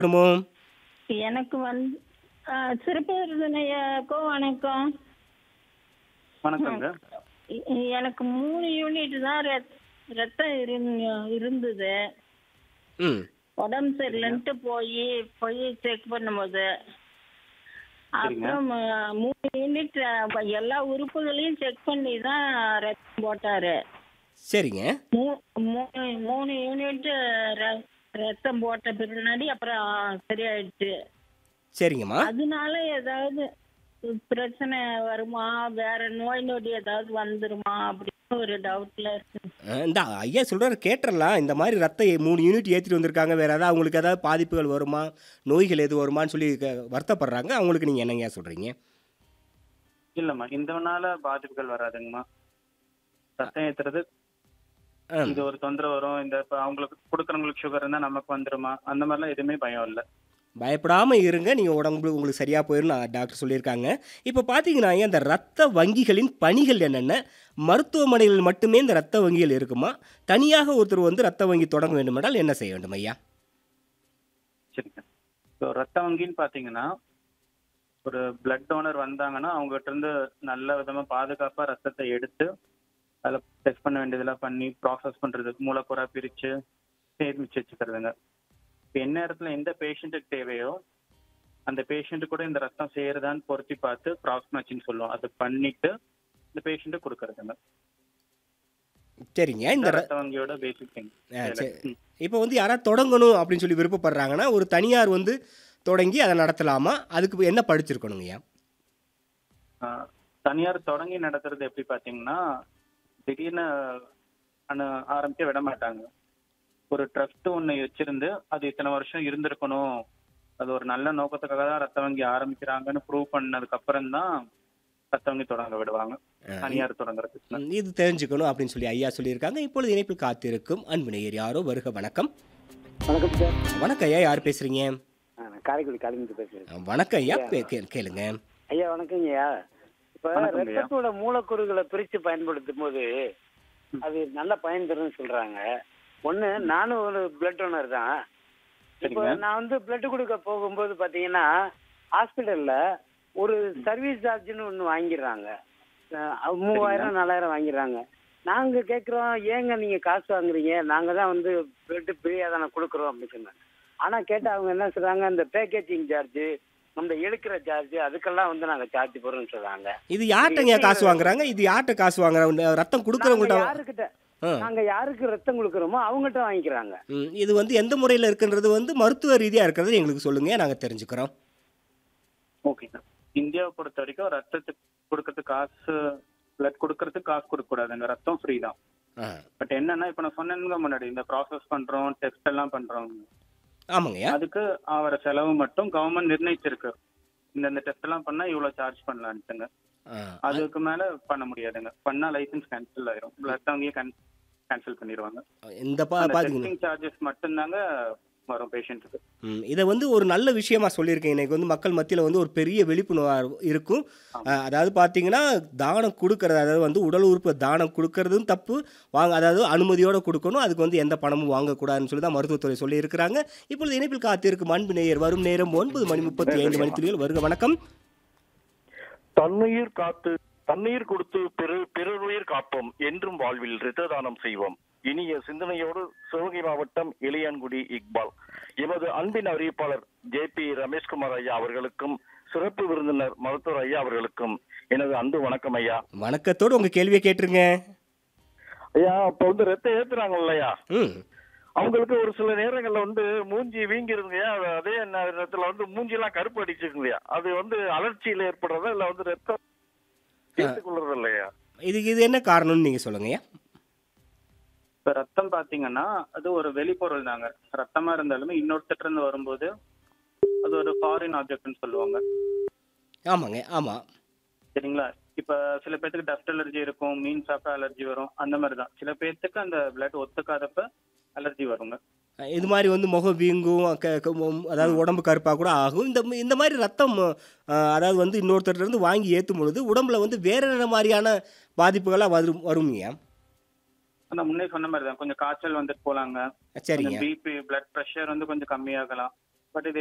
வேணுமோ எனக்கு வந்து ஆ, சிறப்பு விருதுனையாக்கும் வணக்கம் வணக்கங்க எ- எனக்கு மூணு யூனிட் தான் ரத்- ரத்தம் இருந்- இருந்தது ம் உடம்பு சரியில்லைன்ட்டு போய் போய் செக் பண்ணும்போது அப்புறம் ஆ, மூணு யூனிட் எல்லா உறுப்புகளையும் செக் பண்ணி தான் ரத்தம் போட்டாரு சரிங்க மூ- மூணு மூணு யூனிட் ரத்தம் போட்ட பின்னாடி அப்புறம் சரியாயிடுச்சு சரிங்கம்மா அதனால ஏதாவது பிரச்சனை வருமா வேற நோய் நொடி ஏதாவது வந்துருமா அப்படின்னு ஒரு டவுட்ல இருக்கு அஹ், இந்த ஐயா சொல்கிறார் கேட்டுறலாம் இந்த மாதிரி ரத்த மூணு யூனிட் ஏற்றிட்டு வந்திருக்காங்க வேறு ஏதாவது அவங்களுக்கு ஏதாவது பாதிப்புகள் வருமா நோய்கள் எது வருமான்னு சொல்லி க- வருத்தப்படுறாங்க அவங்களுக்கு நீங்கள் என்னங்க சொல்கிறீங்க இல்லம்மா இதனால பாதிப்புகள் வராதுங்கம்மா ரத்தம் ஏத்துறது இது ஒரு தொந்தரவு வரும் இந்த இப்ப அவங்களுக்கு கொடுக்கறவங்களுக்கு சுகர் இருந்தா நமக்கு வந்துருமா அந்த மாதிரிலாம் எதுவுமே பயம் இல்ல பயப்படாமல் இருங்க நீங்கள் உடம்பு உங்களுக்கு சரியாக போயிடும் நான் டாக்டர் சொல்லியிருக்காங்க இப்போ பார்த்தீங்கன்னா ஐயா, இந்த ரத்த வங்கிகளின் பணிகள் என்னென்ன மருத்துவமனைகளில் மட்டுமே இந்த ரத்த வங்கிகள் இருக்குமா தனியாக ஒருத்தர் வந்து ரத்த வங்கி தொடங்க வேண்டுமென்றால் என்ன செய்ய வேண்டும் ஐயா சரிங்க ஸோ ரத்த வங்கின்னு பாத்தீங்கன்னா ஒரு பிளட் டோனர் வந்தாங்கன்னா அவங்ககிட்ட இருந்து நல்ல விதமா பாதுகாப்பா ரத்தத்தை எடுத்து அதில் டெஸ்ட் பண்ண வேண்டியதெல்லாம் பண்ணி ப்ராசஸ் பண்றது மூலக்கூறா பிரிச்சு சேமிச்சு வச்சுக்கிறதுங்க இப்போ என்ன இடத்துல எந்த பேஷண்ட்டுக்கு தேவையோ அந்த பேஷண்ட் கூட இந்த ரத்தம் சேருதான்னு பொருத்தி பார்த்து கிராஸ் மேட்சிங் சொல்லுவோம் அது பண்ணிட்டு இந்த பேஷண்ட்டுக்கு கொடுக்கறதுங்க சரிங்க இந்த ர- ரத்த வங்கியோட பேசிக் திங் ஆ, சரி. இப்போ வந்து யாராவது தொடங்கணும் அப்படின்னு சொல்லி விருப்பப்படுறாங்கன்னா ஒரு தனியார் வந்து தொடங்கி அதை நடத்தலாமா அதுக்கு என்ன படிச்சிருக்கணுங்கய்யா ஆஹ் தனியார் தொடங்கி நடத்துறது எப்படி பாத்தீங்கன்னா திடீர்னு அனு ஆரம்பிக்க விட மாட்டாங்க ஒரு ட்ரஸ்ட் ஒண்ணு வச்சிருந்து அது இத்தனை வருஷம் இருந்திருக்கணும் அது ஒரு நல்ல நோக்கத்துக்காக தான் ரத்த வங்கி ஆரம்பிக்கிறாங்கன்னு ப்ரூவ் பண்ணதுக்கு அப்புறம் தான் ரத்த வங்கி தொடங்க விடுவாங்க தனியார் தொடங்குறதுக்கு ம், இது தெரிஞ்சுக்கணும் அப்படின்னு சொல்லி ஐயா சொல்லியிருக்காங்க இப்பொழுது இணைப்பில் காத்திருக்கும் அன்பு நேயர் யாரோ வருக வணக்கம் வணக்கம் சார் வணக்கம் ஐயா யார் பேசுறீங்க ஆ, நான் காரைக்குடி காலிந்து பேசுறேன் ஆ, வணக்கம் ஐயா கே- கே- கேளுங்க ஐயா வணக்கங்கய்யா இப்ப வணக்கம் ஐயா. ரத்தத்தோட மூலக்கூறுகளை பிரிச்சு பயன்படுத்தும் போது அது நல்ல பயன் தரும்னு சொல்றாங்க ஒண்ணு நானும் ஒரு பிளட் டோனர் தான் இப்போ சரிங்க. நான் வந்து பிளட் கொடுக்க போகும்போது பாத்தீங்கன்னா ஹாஸ்பிட்டல்ல ஒரு சர்வீஸ் சார்ஜ்னு ஒண்ணு வாங்கிடுறாங்க அஹ் மூவாயிரம் நாலாயிரம் வாங்கிடுறாங்க நாங்க கேக்குறோம் ஏங்க நீங்க காசு வாங்குறீங்க நாங்க தான் வந்து பிளட் ஃப்ரீயா தானே கொடுக்குறோம் அப்படின்னு சொன்னாங்க ஆனா கேட்டா அவங்க என்ன சொல்றாங்க அந்த பேக்கேஜிங் சார்ஜ் நம்ம எடுக்கிற சார்ஜ் அதுக்கெல்லாம் வந்து நாங்க சார்ஜ் போடுறோம்னு சொல்றாங்க இது யார்கிட்டங்க காசு வாங்குறாங்க இது யார்கிட்ட காசு வாங்குறாங்க ரத்தம் நாங்க கொடுக்குறவங்கள்ட்ட யாருக்கிட்ட ஆ. நாங்க யாருக்கு ரத்தம் கொடுக்குறோமோ அவங்ககிட்ட வாங்கிக்கிறாங்க ம், இது வந்து எந்த முறையில் இருக்குன்றது வந்து மருத்துவ ரீதியாக இருக்கிறது எங்களுக்கு சொல்லுங்க நாங்கள் தெரிஞ்சுக்கிறோம் ஓகேங்க இந்தியாவை பொறுத்த வரைக்கும் ரத்தத்துக்கு கொடுக்கறதுக்கு காசு பிளட் கொடுக்கறதுக்கு காசு கொடுக்க கூடாதுங்க ரத்தம் ஃப்ரீ தான் ஆ பட் என்னன்னா இப்ப நான் சொன்னேங்க முன்னாடி இந்த ப்ராசஸ் பண்றோம் டெஸ்ட் எல்லாம் பண்றோம் ஆமாங்கய்யா அதுக்கு ஆகிற செலவு மட்டும் கவர்மெண்ட் நிர்ணயிச்சிருக்கு இந்த இந்த டெஸ்ட் எல்லாம் பண்ணா இவ்வளவு சார்ஜ் பண்ணலான்ட்டுங்க ஆ, அதுக்கு மேல பண்ண முடியாதுங்க பண்ணா லைசன்ஸ் கேன்சல் ஆயிரும் பிளட் அங்கேயே கேன்சல் பண்ணிடுவாங்க இந்த பா பார்த்தீங்கன்னா டெஸ்டிங் சார்ஜஸ் மட்டும்தாங்க வரும் பேஷண்ட்டுக்கு ம், இதை வந்து ஒரு நல்ல விஷயமா சொல்லியிருக்கேன் இன்னைக்கு வந்து மக்கள் மத்தியில் வந்து ஒரு பெரிய விழிப்புணர்வு இருக்கும் அஹ், அதாவது பார்த்தீங்கன்னா தானம் கொடுக்கறது அதாவது வந்து உடல் உறுப்பு தானம் கொடுக்கறதும் தப்பு வாங்க அதாவது அனுமதியோடு கொடுக்கணும் அதுக்கு வந்து எந்த பணமும் வாங்கக்கூடாதுன்னு சொல்லி தான் மருத்துவத்துறை சொல்லியிருக்கிறாங்க இப்பொழுது இணைப்பில் காத்திருக்கும் அன்பு நேயர் வரும் நேரம் ஒன்பது மணி முப்பத்தி ஐந்து மணித்துறையில் வருக வணக்கம் தன்னுயிர் காத்து தண்ணீர் கொடுத்து பிற பிறருயிர் காப்போம் என்றும் வாழ்வில் இரத்த தானம் செய்வோம் இனிய சிந்தனையோடு சிவகங்கை மாவட்டம் இளையான்குடி இக்பால் எமது அன்பின் அறிவிப்பாளர் ஜே பி ரமேஷ்குமார் ஐயா அவர்களுக்கும் சிறப்பு விருந்தினர் மருத்துவர் ஐயா அவர்களுக்கும் எனது அன்பு வணக்கம் ஐயா வணக்கத்தோடு உங்கள் கேள்வியை கேட்டுருங்க ஐயா இப்ப வந்து ரத்தம் ஏத்துறாங்க இல்லையா ம் அவங்களுக்கு ஒரு சில நேரங்கள்ல வந்து மூஞ்சி வீங்கிருங்கய்யா அது அதே நேரத்துல வந்து மூஞ்சி எல்லாம் கருப்பு அடிச்சுக்குங்கய்யா அது வந்து அலர்ச்சியில ஏற்படுறதா இல்ல வந்து ரத்தம் ஏற்றுக்கொள்றது இல்லையா இதுக்கு இது என்ன காரணம்னு நீங்கள் சொல்லுங்கய்யா இப்ப ரத்தம் பாத்தீங்கன்னா அது ஒரு வெளிப்பொருள் தாங்க ரத்தமா இருந்தாலுமே இன்னொருத்தர் இருந்து வரும்போது அது ஒரு ஃபாரின் ஆப்ஜெக்ட்னு சொல்லுவாங்க ஆமாங்க ஆமாம் சரிங்களா இப்ப சில பேர்த்துக்கு டஸ்ட் அலர்ஜி இருக்கும் மீன் சாப்பிட்டா அலர்ஜி வரும் அந்த மாதிரி தான் சில பேர்த்துக்கு அந்த பிளட் ஒத்துக்காதப்ப அலர்ஜி வருங்க இது மாதிரி வந்து முகம் வீங்கும் க- க- மு- அதாவது உடம்பு கருப்பாக கூட ஆகும் இந்த இந்த மாதிரி ரத்தம் அஹ், அதாவது வந்து இன்னொருத்தர்ட்ட இருந்து வாங்கி ஏற்றும் பொழுது உடம்புல வந்து வேற என்ன மாதிரியான பாதிப்புகளாக வரும் வருங்க நான் முன்னே சொன்ன மாதிரி தான் கொஞ்சம் காய்ச்சல் வந்துட்டு போலாங்க சரிங்க பிபி பிளட் ப்ரெஷர் வந்து கொஞ்சம் கம்மியாகலாம் பட் இது